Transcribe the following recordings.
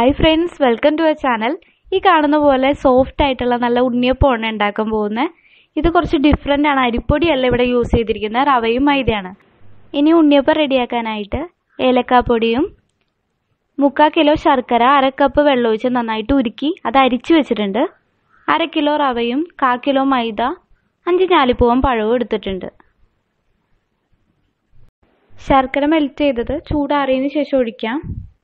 hi friends welcome to a channel ഈ കാണുന്ന പോലെ സോഫ്റ്റ് ആയിട്ടുള്ള നല്ല ഉണ്ണിയപ്പമാണ് ഉണ്ടാക്കാൻ പോകുന്നത് ഇത് കുറച്ച് ഡിഫറെൻ്റ് ആണ് അരിപ്പൊടിയല്ല ഇവിടെ യൂസ് ചെയ്തിരിക്കുന്നത് റവയും മൈദയാണ് ഇനി ഉണ്ണിയപ്പം റെഡിയാക്കാനായിട്ട് ഏലക്കാപ്പൊടിയും മുക്കാൽ കിലോ ശർക്കര അര കപ്പ് വെള്ളമൊഴിച്ച് നന്നായിട്ട് ഉരുക്കി അത് അരിച്ചു വെച്ചിട്ടുണ്ട് അര കിലോ റവയും കാ കിലോ മൈദ അഞ്ച് ഞാലിപ്പൂവൻ പഴവും എടുത്തിട്ടുണ്ട് ശർക്കര മെൽറ്റ് ചെയ്തത് ചൂടാറിയതിന് ശേഷം ഒഴിക്കാം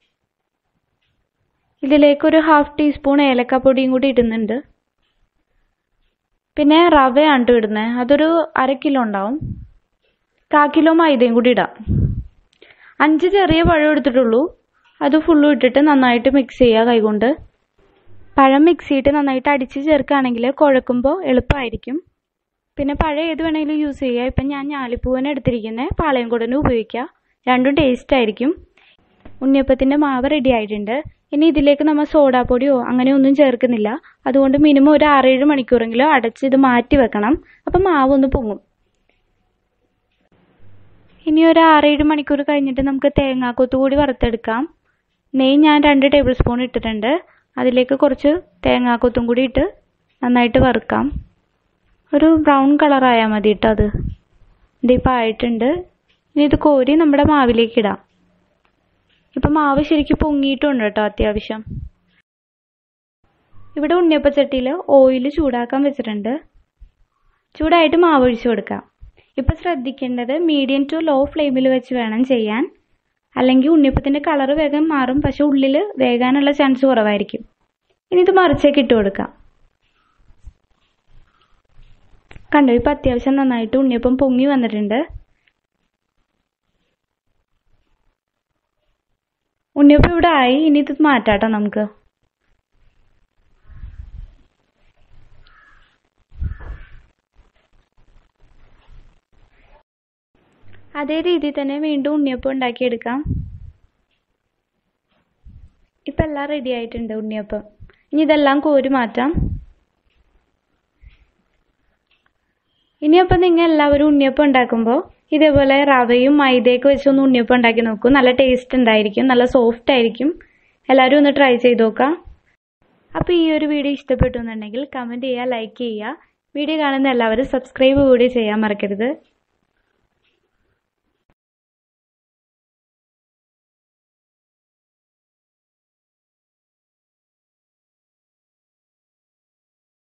ഇതിലേക്ക് ഒരു ഹാഫ് ടീസ്പൂൺ ഏലക്കാപ്പൊടിയും കൂടി ഇടുന്നുണ്ട് പിന്നെ റവയാണ് ട്ടോ ഇടുന്നത് അതൊരു അര കിലോ ഉണ്ടാവും കാ കിലോ മൈദയും കൂടി ഇടാം അഞ്ച് ചെറിയ പഴം എടുത്തിട്ടുള്ളൂ അത് ഫുള്ളും ഇട്ടിട്ട് നന്നായിട്ട് മിക്സ് ചെയ്യുക കൈകൊണ്ട് പഴം മിക്സ് ചെയ്തിട്ട് നന്നായിട്ട് അടിച്ച് ചേർക്കുകയാണെങ്കിൽ കുഴക്കുമ്പോൾ എളുപ്പമായിരിക്കും പിന്നെ പഴം ഏത് വേണമെങ്കിലും യൂസ് ചെയ്യുക ഇപ്പം ഞാൻ ഞാലിപ്പൂവൻ എടുത്തിരിക്കുന്നത് പാളയം കൂടന് ഉപയോഗിക്കുക രണ്ടും ടേസ്റ്റ് ആയിരിക്കും ഉണ്ണിയപ്പത്തിൻ്റെ മാവ് റെഡി ആയിട്ടുണ്ട് ഇനി ഇതിലേക്ക് നമ്മൾ സോഡാപ്പൊടിയോ അങ്ങനെ ഒന്നും ചേർക്കുന്നില്ല അതുകൊണ്ട് മിനിമം ഒരു ആറേഴ് മണിക്കൂറെങ്കിലും അടച്ച് ഇത് മാറ്റി വെക്കണം അപ്പം മാവ് ഒന്ന് പൊങ്ങും ഇനി ഒരു ആറേഴ് മണിക്കൂർ കഴിഞ്ഞിട്ട് നമുക്ക് തേങ്ങാക്കൊത്ത് കൂടി വറുത്തെടുക്കാം നെയ്യ് ഞാൻ രണ്ട് ടേബിൾ സ്പൂൺ ഇട്ടിട്ടുണ്ട് അതിലേക്ക് കുറച്ച് തേങ്ങാക്കൊത്തും കൂടി ഇട്ട് നന്നായിട്ട് വറുക്കാം ഒരു ബ്രൗൺ കളർ ആയാൽ മതി കേട്ടോ അത് ഇതിപ്പോൾ ആയിട്ടുണ്ട് ഇനി ഇത് കോരി നമ്മുടെ മാവിലേക്ക് ഇടാം ഇപ്പം മാവ് ശരിക്കും പൊങ്ങിയിട്ടുണ്ട് കേട്ടോ അത്യാവശ്യം ഇവിടെ ഉണ്ണിയപ്പച്ചട്ടിയിൽ ഓയിൽ ചൂടാക്കാൻ വെച്ചിട്ടുണ്ട് ചൂടായിട്ട് മാവ് ഒഴിച്ചു കൊടുക്കാം ഇപ്പം ശ്രദ്ധിക്കേണ്ടത് മീഡിയം ടു ലോ ഫ്ലെയിമിൽ വെച്ച് വേണം ചെയ്യാൻ അല്ലെങ്കിൽ ഉണ്ണിയപ്പത്തിൻ്റെ കളർ വേഗം മാറും പക്ഷെ ഉള്ളിൽ വേകാനുള്ള ചാൻസ് കുറവായിരിക്കും ഇനി ഇത് മറിച്ചേക്ക് ഇട്ട് കൊടുക്കാം കണ്ടോ ഇപ്പം അത്യാവശ്യം നന്നായിട്ട് ഉണ്ണിയപ്പം പൊങ്ങി വന്നിട്ടുണ്ട് ഉണ്ണിയപ്പം ഇവിടെ ആയി ഇനി ഇത് മാറ്റാട്ടോ നമുക്ക് അതേ രീതിയിൽ തന്നെ വീണ്ടും ഉണ്ണിയപ്പം ഉണ്ടാക്കിയെടുക്കാം ഇപ്പം എല്ലാം റെഡി ആയിട്ടുണ്ട് ഉണ്ണിയപ്പം ഇനി ഇതെല്ലാം കോരി മാറ്റാം ഇനിയപ്പം നിങ്ങൾ എല്ലാവരും ഉണ്ണിയപ്പം ഉണ്ടാക്കുമ്പോൾ ഇതേപോലെ റവയും മൈദയൊക്കെ വെച്ചൊന്ന് ഉണ്ണിയപ്പം ഉണ്ടാക്കി നോക്കൂ നല്ല ടേസ്റ്റ് ഉണ്ടായിരിക്കും നല്ല സോഫ്റ്റ് ആയിരിക്കും എല്ലാവരും ഒന്ന് ട്രൈ ചെയ്ത് നോക്കാം അപ്പോൾ ഈ ഒരു വീഡിയോ ഇഷ്ടപ്പെട്ടു എന്നുണ്ടെങ്കിൽ കമൻറ്റ് ചെയ്യുക ലൈക്ക് ചെയ്യുക വീഡിയോ കാണുന്ന എല്ലാവരും സബ്സ്ക്രൈബ് കൂടി ചെയ്യാൻ മറക്കരുത്